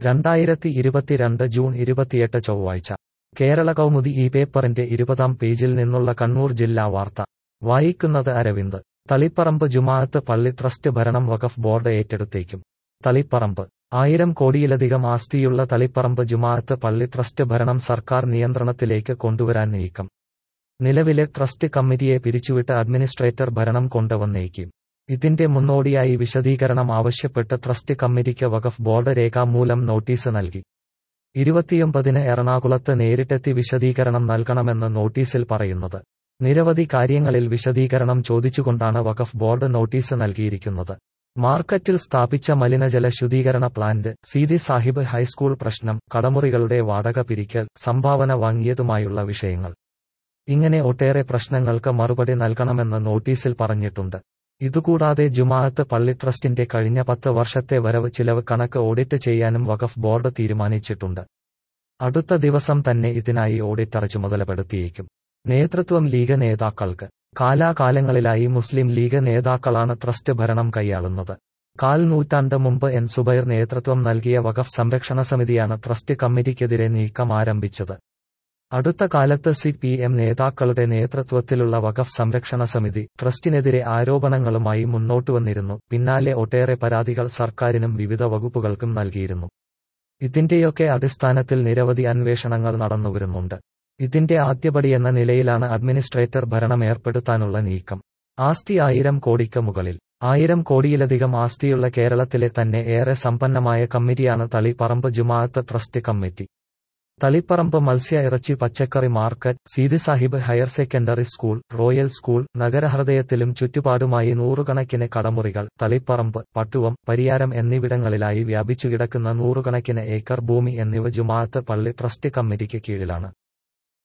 രണ്ടായിരത്തി ഇരുപത്തിരണ്ട് ജൂൺ ഇരുപത്തിയെട്ട് ചൊവ്വാഴ്ച കേരള കൗമുദി ഈ പേപ്പറിന്റെ ഇരുപതാം പേജിൽ നിന്നുള്ള കണ്ണൂർ ജില്ലാ വാർത്ത വായിക്കുന്നത് അരവിന്ദ് തളിപ്പറമ്പ് ജുമാഅത്ത് പള്ളി ട്രസ്റ്റ് ഭരണം വഖഫ് ബോർഡ് ഏറ്റെടുത്തേക്കും തളിപ്പറമ്പ് ആയിരം കോടിയിലധികം ആസ്തിയുള്ള തളിപ്പറമ്പ് ജുമാഅത്ത് പള്ളി ട്രസ്റ്റ് ഭരണം സർക്കാർ നിയന്ത്രണത്തിലേക്ക് കൊണ്ടുവരാൻ നീക്കം നിലവിലെ ട്രസ്റ്റ് കമ്മിറ്റിയെ പിരിച്ചുവിട്ട് അഡ്മിനിസ്ട്രേറ്റർ ഭരണം കൊണ്ടുവന്നേക്കും ഇതിന്റെ മുന്നോടിയായി വിശദീകരണം ആവശ്യപ്പെട്ട് ട്രസ്റ്റ് കമ്മിറ്റിക്ക് വഖഫ് ബോർഡ് രേഖാമൂലം നോട്ടീസ് നൽകി ഇരുപത്തിയൊമ്പതിന് എറണാകുളത്ത് നേരിട്ടെത്തി വിശദീകരണം നൽകണമെന്ന് നോട്ടീസിൽ പറയുന്നത് നിരവധി കാര്യങ്ങളിൽ വിശദീകരണം ചോദിച്ചുകൊണ്ടാണ് വഖഫ് ബോർഡ് നോട്ടീസ് നൽകിയിരിക്കുന്നത് മാർക്കറ്റിൽ സ്ഥാപിച്ച മലിനജല ശുദ്ധീകരണ പ്ലാന്റ് സീതി സാഹിബ് ഹൈസ്കൂൾ പ്രശ്നം കടമുറികളുടെ വാടക പിരിക്കൽ സംഭാവന വാങ്ങിയതുമായുള്ള വിഷയങ്ങൾ ഇങ്ങനെ ഒട്ടേറെ പ്രശ്നങ്ങൾക്ക് മറുപടി നൽകണമെന്ന് നോട്ടീസിൽ പറഞ്ഞിട്ടുണ്ട് ഇതുകൂടാതെ ജുമാഅത്ത് പള്ളി ട്രസ്റ്റിന്റെ കഴിഞ്ഞ പത്ത് വർഷത്തെ വരവ് ചിലവ് കണക്ക് ഓഡിറ്റ് ചെയ്യാനും വഖഫ് ബോർഡ് തീരുമാനിച്ചിട്ടുണ്ട് അടുത്ത ദിവസം തന്നെ ഇതിനായി ഓഡിറ്റർ ചുമതലപ്പെടുത്തിയേക്കും നേതൃത്വം ലീഗ് നേതാക്കൾക്ക് കാലാകാലങ്ങളിലായി മുസ്ലിം ലീഗ് നേതാക്കളാണ് ട്രസ്റ്റ് ഭരണം കൈയാളുന്നത് കാൽ നൂറ്റാണ്ട് മുമ്പ് എൻ സുബൈർ നേതൃത്വം നൽകിയ വഖഫ് സംരക്ഷണ സമിതിയാണ് ട്രസ്റ്റ് കമ്മിറ്റിക്കെതിരെ നീക്കം ആരംഭിച്ചത് അടുത്ത കാലത്ത് സി പി എം നേതാക്കളുടെ നേതൃത്വത്തിലുള്ള വഖഫ് സംരക്ഷണ സമിതി ട്രസ്റ്റിനെതിരെ ആരോപണങ്ങളുമായി മുന്നോട്ടുവന്നിരുന്നു പിന്നാലെ ഒട്ടേറെ പരാതികൾ സർക്കാരിനും വിവിധ വകുപ്പുകൾക്കും നൽകിയിരുന്നു ഇതിന്റെയൊക്കെ അടിസ്ഥാനത്തിൽ നിരവധി അന്വേഷണങ്ങൾ നടന്നുവരുന്നുണ്ട് ഇതിന്റെ ആദ്യപടിയെന്ന നിലയിലാണ് അഡ്മിനിസ്ട്രേറ്റർ ഭരണം ഏർപ്പെടുത്താനുള്ള നീക്കം ആസ്തി ആയിരം കോടിക്ക് മുകളിൽ ആയിരം കോടിയിലധികം ആസ്തിയുള്ള കേരളത്തിലെ തന്നെ ഏറെ സമ്പന്നമായ കമ്മിറ്റിയാണ് തളിപ്പറമ്പ് ജുമാഅത്ത് ട്രസ്റ്റ് കമ്മിറ്റി തളിപ്പറമ്പ് മത്സ്യ ഇറച്ചി പച്ചക്കറി market Seethi Sahib higher secondary school royal school നഗരഹൃദയത്തിലും ചുറ്റുപാടുമായി നൂറുകണക്കിന് കടമുറികൾ തളിപ്പറമ്പ് പട്ടുവം പരിയാരം എന്നിവിടങ്ങളിലായി വ്യാപിച്ചുകിടക്കുന്ന നൂറുകണക്കിന് ഏക്കർ ഭൂമി എന്നിവ ജുമാഅത്ത് പള്ളി ട്രസ്റ്റ് കമ്മിറ്റിക്ക് കീഴിലാണ്